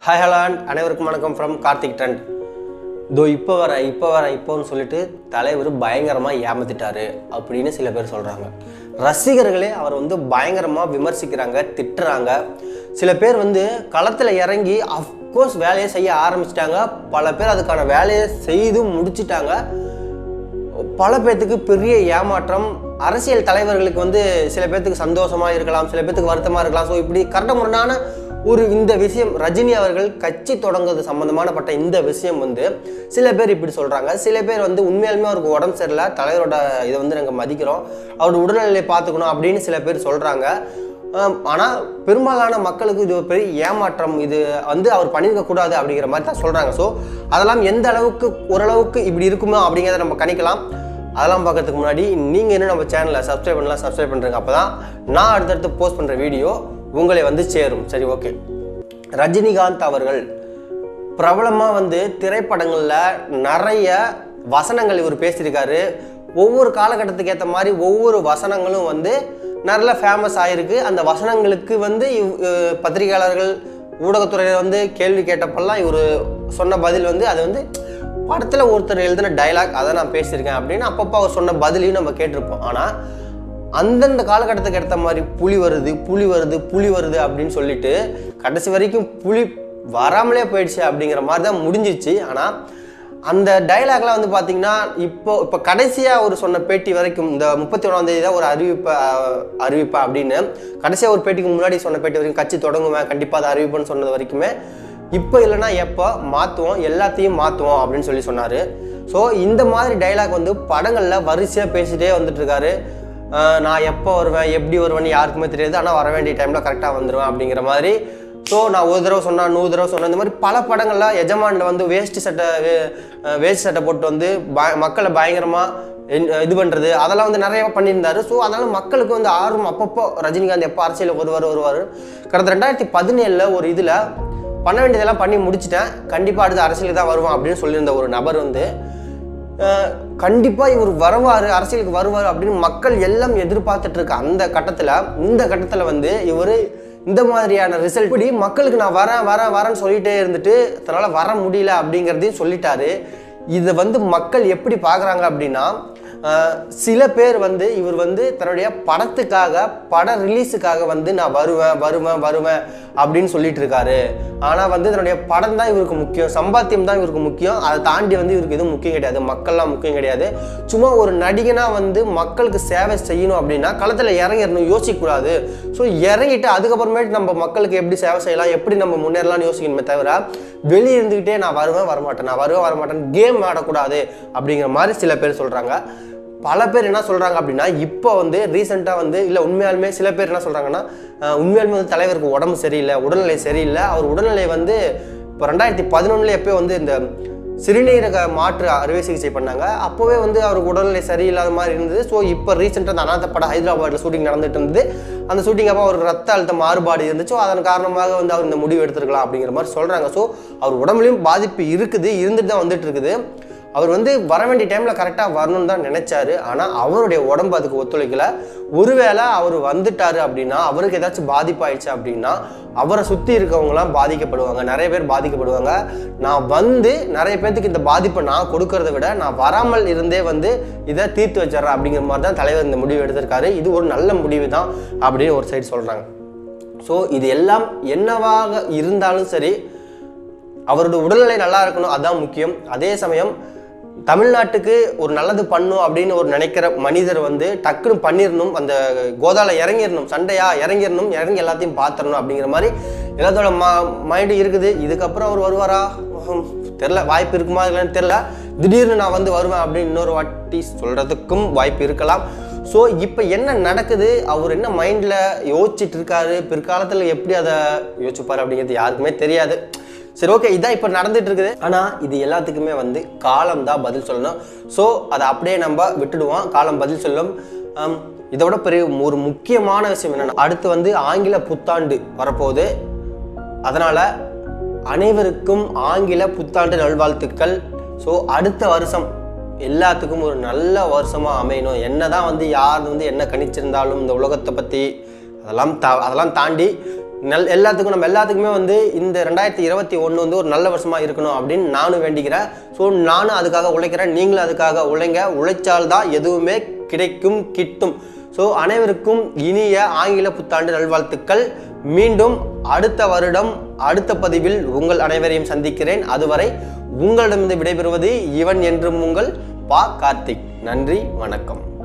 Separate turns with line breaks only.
hi ஹலான் அனைவருக்கும் வணக்கம் from Karthik trend இதோ இப்போ வர இப்போ வர இப்போன்னு சொல்லிட்டு தலைவர் பயங்கரமாக ஏமாத்திட்டாரு அப்படின்னு சில பேர் சொல்கிறாங்க ரசிகர்களே அவர் வந்து பயங்கரமாக விமர்சிக்கிறாங்க திட்டுறாங்க சில பேர் வந்து களத்தில் இறங்கி அஃப்கோர்ஸ் வேலையை செய்ய ஆரம்பிச்சிட்டாங்க பல பேர் அதுக்கான வேலையை செய்து முடிச்சிட்டாங்க பல பேர்த்துக்கு பெரிய ஏமாற்றம் அரசியல் தலைவர்களுக்கு வந்து சில பேர்த்துக்கு சந்தோஷமா இருக்கலாம் சில பேர்த்துக்கு வருத்தமா இருக்கலாம் ஸோ இப்படி கரண்ட முரணான ஒரு இந்த விஷயம் ரஜினி அவர்கள் கட்சி தொடங்குறது சம்பந்தமானப்பட்ட இந்த விஷயம் வந்து சில பேர் இப்படி சொல்றாங்க சில பேர் வந்து உண்மையாலுமே அவருக்கு உடம்பு சரியில்லை தலைவரோட இதை வந்து நாங்கள் மதிக்கிறோம் அவரோட உடல்நிலையை பார்த்துக்கணும் அப்படின்னு சில பேர் சொல்றாங்க ஆம், ஆனா பெரும்பாலான மக்களுக்கு இது ஒரு பெரிய ஏமாற்றம் இது வந்து அவர் பண்ணியிருக்க கூடாது அப்படிங்கிற மாதிரி தான் சொல்றாங்க ஸோ அதெல்லாம் எந்த அளவுக்கு ஓரளவுக்கு இப்படி இருக்குமோ அப்படிங்கிறத நம்ம கணிக்கலாம் அதெல்லாம் பார்க்கறதுக்கு முன்னாடி நீங்கள் இன்னும் நம்ம சேனலை சப்ஸ்கிரைப் பண்ணலாம் சப்ஸ்கிரைப் பண்ணுறேங்க அப்போ தான் நான் அடுத்தடுத்து போஸ்ட் பண்ணுற வீடியோ உங்களை வந்து சேரும் சரி ஓகே ரஜினிகாந்த் அவர்கள் பிரபலமாக வந்து திரைப்படங்களில் நிறைய வசனங்கள் இவர் பேசியிருக்காரு ஒவ்வொரு காலகட்டத்துக்கு ஏற்ற மாதிரி ஒவ்வொரு வசனங்களும் வந்து நல்ல ஃபேமஸ் ஆயிருக்கு அந்த வசனங்களுக்கு வந்து இவ் அஹ் பத்திரிகையாளர்கள் ஊடகத்துறையினர் வந்து கேள்வி கேட்டப்பெல்லாம் இவர் சொன்ன பதில் வந்து அது வந்து படத்தில் ஒருத்தர் எழுதின டைலாக் அதை நான் பேசியிருக்கேன் அப்படின்னு அப்பப்போ அவர் சொன்ன பதிலையும் நம்ம கேட்டிருப்போம் ஆனால் அந்தந்த காலகட்டத்துக்கு ஏற்ற மாதிரி புலி வருது புலி வருது புலி வருது அப்படின்னு சொல்லிட்டு கடைசி வரைக்கும் புலி வராமலே போயிடுச்சு அப்படிங்கிற மாதிரி தான் முடிஞ்சிச்சு ஆனால் அந்த டைலாக்லாம் வந்து பார்த்தீங்கன்னா இப்போ இப்போ கடைசியாக ஒரு சொன்ன பேட்டி வரைக்கும் இந்த முப்பத்தி ஒன்றாம் தேதி தான் ஒரு அறிவிப்பை அஹ், அறிவிப்பேன் அப்படின்னு கடைசியாக ஒரு பேட்டிக்கு முன்னாடி சொன்ன பேட்டி வரைக்கும் கட்சி தொடங்குவேன் கண்டிப்பாக அதை அறிவிப்பேன்னு சொன்னது வரைக்குமே இப்போ இல்லைன்னா எப்போ மாற்றுவோம் எல்லாத்தையும் மாற்றுவோம் அப்படின்னு சொல்லி சொன்னார் ஸோ இந்த மாதிரி டைலாக் வந்து படங்களில் வரிசையாக பேசிட்டே வந்துட்டு இருக்காரு அஹ் நான் எப்போ வருவேன் எப்படி வருவேன்னு யாருக்குமே தெரியாது ஆனால் வர வேண்டிய டைமில் கரெக்டாக வந்துடுவேன் அப்படிங்கிற மாதிரி ஸோ நான் ஒரு தடவை சொன்னா நூறு தடவை சொன்னேன் இந்த மாதிரி பல படங்களில் எஜமானில் வந்து வேஷ்டி சட்டை வே- அஹ் வேஷ்டி சட்டை போட்டு வந்து பய மக்களை பயங்கரமாக இது பண்ணுறது அதெல்லாம் வந்து நிறைய பண்ணியிருந்தாரு ஸோ அதனால் மக்களுக்கு வந்து ஆர்வம் அப்பப்போ ரஜினிகாந்த் எப்போ அரசியலுக்கு வருவார் வருவார் கடந்த ரெண்டாயிரத்தி பதினேழில் ஒரு இதில் பண்ண வேண்டியதெல்லாம் பண்ணி முடிச்சிட்டேன் கண்டிப்பாக அடுத்து அரசியலுக்கு தான் வருவான் அப்படின்னு சொல்லியிருந்த ஒரு நபர் வந்து அஹ், கண்டிப்பா இவர் வருவார் அரசியலுக்கு வருவார் அப்படின்னு மக்கள் எல்லாம் எதிர்பார்த்துட்டு இருக்க அந்த கட்டத்தில் இந்த கட்டத்தில் வந்து இவர் இந்த மாதிரியான ரிசல்ட் இப்படி மக்களுக்கு நான் வரேன் வரேன் வரேன்னு சொல்லிட்டே இருந்துட்டு தன்னால் வர முடியல அப்படிங்கிறதையும் சொல்லிட்டாரு இதை வந்து மக்கள் எப்படி பார்க்குறாங்க அப்படின்னா அஹ், சில பேர் வந்து இவர் வந்து தன்னுடைய படத்துக்காக பட ரிலீஸுக்காக வந்து நான் வருவேன் வருவேன் வருவேன் அப்படின்னு சொல்லிட்டு இருக்காரு ஆனால் வந்து தன்னுடைய படம் தான் இவருக்கு முக்கியம் சம்பாத்தியம் தான் இவருக்கு முக்கியம் அதை தாண்டி வந்து இவருக்கு எதுவும் முக்கியம் கிடையாது மக்கள்லாம் முக்கியம் கிடையாது சும்மா ஒரு நடிகனாக வந்து மக்களுக்கு சேவை செய்யணும் அப்படின்னா களத்தில் இறங்கிடணும் யோசிக்கக்கூடாது ஸோ இறங்கிட்டு அதுக்கப்புறமேட்டு நம்ம மக்களுக்கு எப்படி சேவை செய்யலாம் எப்படி நம்ம முன்னேறலாம்னு யோசிக்கணுமே தவிர வெளியே இருந்துக்கிட்டே நான் வருவேன் வரமாட்டேன் நான் வருவேன் வரமாட்டேன் கேம் ஆடக்கூடாது அப்படிங்கிற மாதிரி சில பேர் சொல்கிறாங்க பல பேர் என்ன சொல்கிறாங்க அப்படின்னா இப்போ வந்து ரீசெண்டாக வந்து இல்லை உண்மையாலுமே சில பேர் என்ன சொல்கிறாங்கன்னா அஹ், உண்மையாலுமே வந்து தலைவருக்கு உடம்பு சரியில்லை உடல்நிலை சரியில்லை அவர் உடல்நிலை வந்து இப்போ ரெண்டாயிரத்தி பதினொன்றில் எப்போ வந்து இந்த சிறுநீரக மாற்று அறுவை சிகிச்சை பண்ணாங்க அப்போவே வந்து அவருக்கு உடல்நிலை சரியில்லாத மாதிரி இருந்தது ஸோ இப்போ ரீசெண்டாக அந்த அனாத படம் ஹைதராபாத்தில் ஷூட்டிங் நடந்துட்டு இருந்தது அந்த ஷூட்டிங் அப்போ அவருக்கு ரத்த அழுத்த மாறுபாடு இருந்துச்சு அதன் காரணமாக வந்து அவர் இந்த முடிவு எடுத்திருக்கலாம் அப்படிங்கிற மாதிரி சொல்கிறாங்க ஸோ அவர் உடம்புலையும் பாதிப்பு இருக்குது இருந்துட்டு தான் வந்துட்டு இருக்குது அவர் வந்து வர வேண்டிய டைமில் கரெக்டாக வரணும்னு தான் நினைச்சாரு ஆனால் அவருடைய உடம்பு அதுக்கு ஒத்துழைக்கல ஒருவேளை அவர் வந்துட்டாரு அப்படின்னா அவருக்கு ஏதாச்சும் பாதிப்பாயிடுச்சு அப்படின்னா அவரை சுற்றி இருக்கவங்களாம் பாதிக்கப்படுவாங்க நிறைய பேர் பாதிக்கப்படுவாங்க நான் வந்து நிறைய பேர்த்துக்கு இந்த பாதிப்பை நான் கொடுக்கறத விட நான் வராமல் இருந்தே வந்து இதை தீர்த்து வச்சிடறேன் அப்படிங்கிற மாதிரி தான் தலைவர் இந்த முடிவு எடுத்திருக்காரு இது ஒரு நல்ல முடிவு தான் அப்படின்னு ஒரு சைடு சொல்கிறாங்க ஸோ இது எல்லாம் என்னவாக இருந்தாலும் சரி அவரோட உடல்நிலை நல்லா இருக்கணும் அதான் முக்கியம் அதே சமயம் தமிழ்நாட்டுக்கு ஒரு நல்லது பண்ணும் அப்படின்னு ஒரு நினைக்கிற மனிதர் வந்து டக்குன்னு பண்ணிடணும் அந்த கோதால இறங்கிடணும் சண்டையா இறங்கிடணும் இறங்கி எல்லாத்தையும் பார்த்துடணும் அப்படிங்கிற மாதிரி எல்லாத்தோட ம மைண்டு இருக்குது இதுக்கப்புறம் அவர் வருவாரா ஹம், தெரில வாய்ப்பு இருக்குமா இல்லைன்னு தெரில திடீர்னு நான் வந்து வருவேன் அப்படின்னு இன்னொரு வாட்டி சொல்கிறதுக்கும் வாய்ப்பு இருக்கலாம் ஸோ இப்போ என்ன நடக்குது அவர் என்ன மைண்டில் யோசிச்சுட்டு இருக்காரு பிற்காலத்தில் எப்படி அதை யோசிச்சுப்பார் அப்படிங்கிறது யாருக்குமே தெரியாது சரி ஓகே இதான் இப்போ நடந்துட்டு இருக்குது ஆனால் இது எல்லாத்துக்குமே வந்து காலம் தான் பதில் சொல்லணும் ஸோ அதை அப்படியே நம்ம விட்டுடுவோம் காலம் பதில் சொல்லும் ஆம், இதை விட பெரிய ஒரு முக்கியமான விஷயம் என்னன்னா அடுத்து வந்து ஆங்கில புத்தாண்டு வரப்போகுது அதனால் அனைவருக்கும் ஆங்கில புத்தாண்டு நல்வாழ்த்துக்கள் ஸோ அடுத்த வருஷம் எல்லாத்துக்கும் ஒரு நல்ல வருஷமாக அமையணும் என்ன தான் வந்து யார் வந்து என்ன கணிச்சிருந்தாலும் இந்த உலகத்தை பற்றி அதெல்லாம் தா அதெல்லாம் தாண்டி நல் எல்லாத்துக்கும் நம்ம எல்லாத்துக்குமே வந்து இந்த ரெண்டாயிரத்தி இருபத்தி ஒன்று வந்து ஒரு நல்ல வருஷமாக இருக்கணும் அப்படின்னு நானும் வேண்டிக்கிறேன் ஸோ நானும் அதுக்காக உழைக்கிறேன் நீங்களும் அதுக்காக உழைங்க உழைச்சால்தான் எதுவுமே கிடைக்கும் கிட்டும் ஸோ அனைவருக்கும் இனிய ஆங்கில புத்தாண்டு நல்வாழ்த்துக்கள் மீண்டும் அடுத்த வருடம் அடுத்த பதிவில் உங்கள் அனைவரையும் சந்திக்கிறேன் அதுவரை உங்களிடமிருந்து விடைபெறுவது இவன் என்றும் உங்கள் பா கார்த்திக் நன்றி வணக்கம்